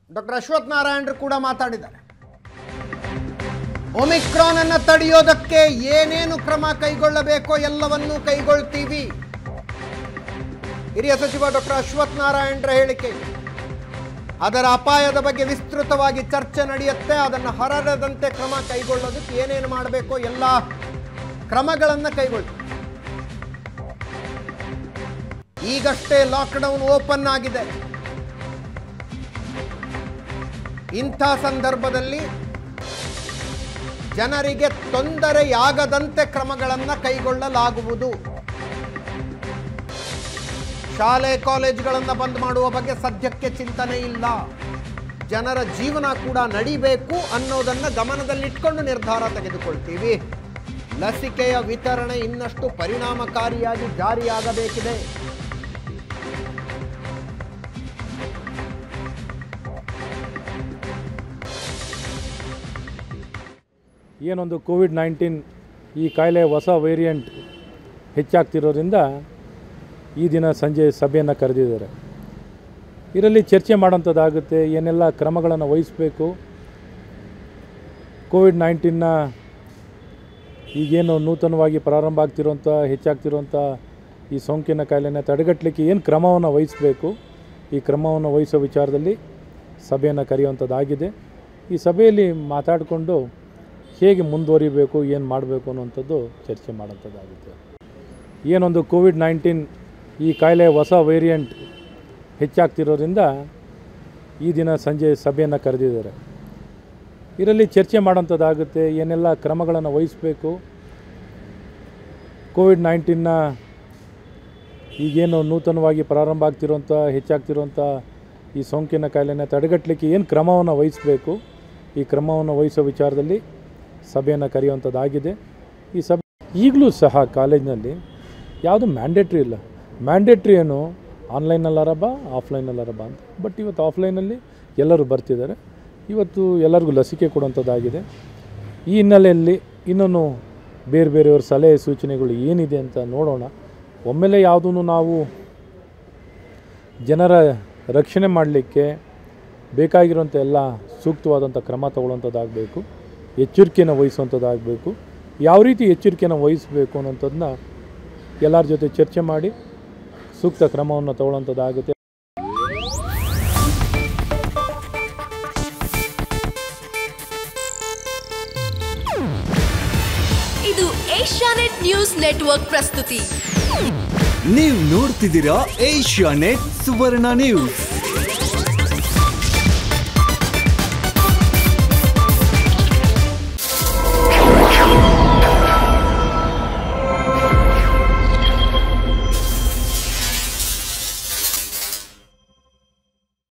doctor Ashwath ನಾರಾಯಣರು ಕೂಡ ಮಾತಾಡಿದ್ದಾರೆ Omicron ಅನ್ನ ತಡೆಯೋದಕ್ಕೆ ಏನೇನು ಕ್ರಮ ಕೈಗೊಳ್ಳಬೇಕೋ ಎಲ್ಲವನ್ನೂ ಕೈಗೊಳ್ತೀವಿ ಹಿರಿಯ ಸಚಿವ ಡಾಕ್ಟರ್ ಅಶ್ವಥ್ ನಾರಾಯಣರ ಹೇಳಿಕೆ ಅದರ ಅಪಾಯದ ಬಗ್ಗೆ ವಿಸ್ತೃತವಾಗಿ ಚರ್ಚೆ ನಡೆಯುತ್ತೆ ಅದನ್ನು ಹರಡದಂತೆ ಕ್ರಮ ಕೈಗೊಳ್ಳೋದಕ್ಕೆ ಏನೇನು ಮಾಡಬೇಕೋ ಎಲ್ಲ ಕ್ರಮಗಳನ್ನು ಕೈಗೊಳ್ತೀವಿ ಈಗಷ್ಟೇ ಲಾಕ್ಡೌನ್ ಓಪನ್ ಆಗಿದೆ ಇಂಥ ಸಂದರ್ಭದಲ್ಲಿ ಜನರಿಗೆ ತೊಂದರೆಯಾಗದಂತೆ ಕ್ರಮಗಳನ್ನು ಕೈಗೊಳ್ಳಲಾಗುವುದು ಶಾಲೆ ಕಾಲೇಜುಗಳನ್ನು ಬಂದ್ ಮಾಡುವ ಬಗ್ಗೆ ಸದ್ಯಕ್ಕೆ ಚಿಂತನೆ ಇಲ್ಲ ಜನರ ಜೀವನ ಕೂಡ ನಡಿಬೇಕು ಅನ್ನೋದನ್ನು ಗಮನದಲ್ಲಿಟ್ಕೊಂಡು ನಿರ್ಧಾರ ತೆಗೆದುಕೊಳ್ತೀವಿ ಲಸಿಕೆಯ ವಿತರಣೆ ಇನ್ನಷ್ಟು ಪರಿಣಾಮಕಾರಿಯಾಗಿ ಜಾರಿಯಾಗಬೇಕಿದೆ ಏನೊಂದು ಕೋವಿಡ್ ನೈನ್ಟೀನ್ ಈ ಕಾಯಿಲೆ ಹೊಸ ವೇರಿಯಂಟ್ ಹೆಚ್ಚಾಗ್ತಿರೋದ್ರಿಂದ ಈ ದಿನ ಸಂಜೆ ಸಭೆಯನ್ನು ಕರೆದಿದ್ದಾರೆ ಇದರಲ್ಲಿ ಚರ್ಚೆ ಮಾಡೋಂಥದ್ದಾಗುತ್ತೆ ಏನೆಲ್ಲ ಕ್ರಮಗಳನ್ನು ವಹಿಸಬೇಕು ಕೋವಿಡ್ ನೈನ್ಟೀನ್ನ ಈಗೇನು ನೂತನವಾಗಿ ಪ್ರಾರಂಭ ಆಗ್ತಿರೋಂಥ ಹೆಚ್ಚಾಗ್ತಿರೋಂಥ ಈ ಸೋಂಕಿನ ಕಾಯಿಲೆನ ತಡೆಗಟ್ಟಲಿಕ್ಕೆ ಏನು ಕ್ರಮವನ್ನು ವಹಿಸಬೇಕು ಈ ಕ್ರಮವನ್ನು ವಹಿಸೋ ವಿಚಾರದಲ್ಲಿ ಸಭೆಯನ್ನು ಕರೆಯುವಂಥದ್ದಾಗಿದೆ ಈ ಸಭೆಯಲ್ಲಿ ಮಾತಾಡಿಕೊಂಡು ಹೇಗೆ ಮುಂದುವರಿಬೇಕು ಏನು ಮಾಡಬೇಕು ಅನ್ನುವಂಥದ್ದು ಚರ್ಚೆ ಮಾಡೋಂಥದ್ದಾಗುತ್ತೆ ಏನೊಂದು ಕೋವಿಡ್ ನೈನ್ಟೀನ್ ಈ ಕಾಯಿಲೆ ಹೊಸ ವೇರಿಯಂಟ್ ಹೆಚ್ಚಾಗ್ತಿರೋದ್ರಿಂದ ಈ ದಿನ ಸಂಜೆ ಸಭೆಯನ್ನು ಕರೆದಿದ್ದಾರೆ ಇದರಲ್ಲಿ ಚರ್ಚೆ ಮಾಡೋಂಥದ್ದಾಗುತ್ತೆ ಏನೆಲ್ಲ ಕ್ರಮಗಳನ್ನು ವಹಿಸಬೇಕು ಕೋವಿಡ್ ನೈನ್ಟೀನ್ನ ಈಗೇನು ನೂತನವಾಗಿ ಪ್ರಾರಂಭ ಆಗ್ತಿರೋಂಥ ಹೆಚ್ಚಾಗ್ತಿರೋಂಥ ಈ ಸೋಂಕಿನ ಕಾಯಿಲೆನ ತಡೆಗಟ್ಟಲಿಕ್ಕೆ ಏನು ಕ್ರಮವನ್ನು ವಹಿಸಬೇಕು ಈ ಕ್ರಮವನ್ನು ವಹಿಸೋ ವಿಚಾರದಲ್ಲಿ ಸಭೆಯನ್ನು ಕರೆಯುವಂಥದ್ದಾಗಿದೆ ಈ ಸಭೆ ಈಗಲೂ ಸಹ ಕಾಲೇಜಿನಲ್ಲಿ ಯಾವುದು ಮ್ಯಾಂಡೇಟ್ರಿ ಇಲ್ಲ ಮ್ಯಾಂಡೇಟ್ರಿ ಏನು ಆನ್ಲೈನಲ್ಲಾರಬ ಆಫ್ಲೈನಲ್ಲಾರಬ ಅಂತ ಬಟ್ ಇವತ್ತು ಆಫ್ಲೈನಲ್ಲಿ ಎಲ್ಲರೂ ಬರ್ತಿದ್ದಾರೆ ಇವತ್ತು ಎಲ್ಲರಿಗೂ ಲಸಿಕೆ ಕೊಡುವಂಥದ್ದಾಗಿದೆ ಈ ಹಿನ್ನೆಲೆಯಲ್ಲಿ ಇನ್ನೂ ಬೇರೆ ಬೇರೆಯವ್ರ ಸಲಹೆ ಸೂಚನೆಗಳು ಏನಿದೆ ಅಂತ ನೋಡೋಣ ಒಮ್ಮೆಲೆ ಯಾವುದೂ ನಾವು ಜನರ ರಕ್ಷಣೆ ಮಾಡಲಿಕ್ಕೆ ಬೇಕಾಗಿರುವಂಥ ಎಲ್ಲ ಸೂಕ್ತವಾದಂಥ ಕ್ರಮ ತಗೊಳ್ಳುವಂಥದ್ದಾಗಬೇಕು ಎಚ್ಚರಿಕೆಯನ್ನು ವಹಿಸುವಂಥದ್ದಾಗಬೇಕು ಯಾವ ರೀತಿ ಎಚ್ಚರಿಕೆಯನ್ನು ವಹಿಸಬೇಕು ಅನ್ನೋಂಥದ್ದನ್ನ ಎಲ್ಲರ ಜೊತೆ ಚರ್ಚೆ ಮಾಡಿ ಸೂಕ್ತ ಕ್ರಮವನ್ನು ತಗೊಳ್ಳುವಂಥದ್ದಾಗುತ್ತೆ ಇದು ಏಷ್ಯಾನೆಟ್ ನ್ಯೂಸ್ ನೆಟ್ವರ್ಕ್ ಪ್ರಸ್ತುತಿ ನೀವು ನೋಡ್ತಿದ್ದೀರಾ ಏಷ್ಯಾ ನೆಟ್ ಸುವರ್ಣ ನ್ಯೂಸ್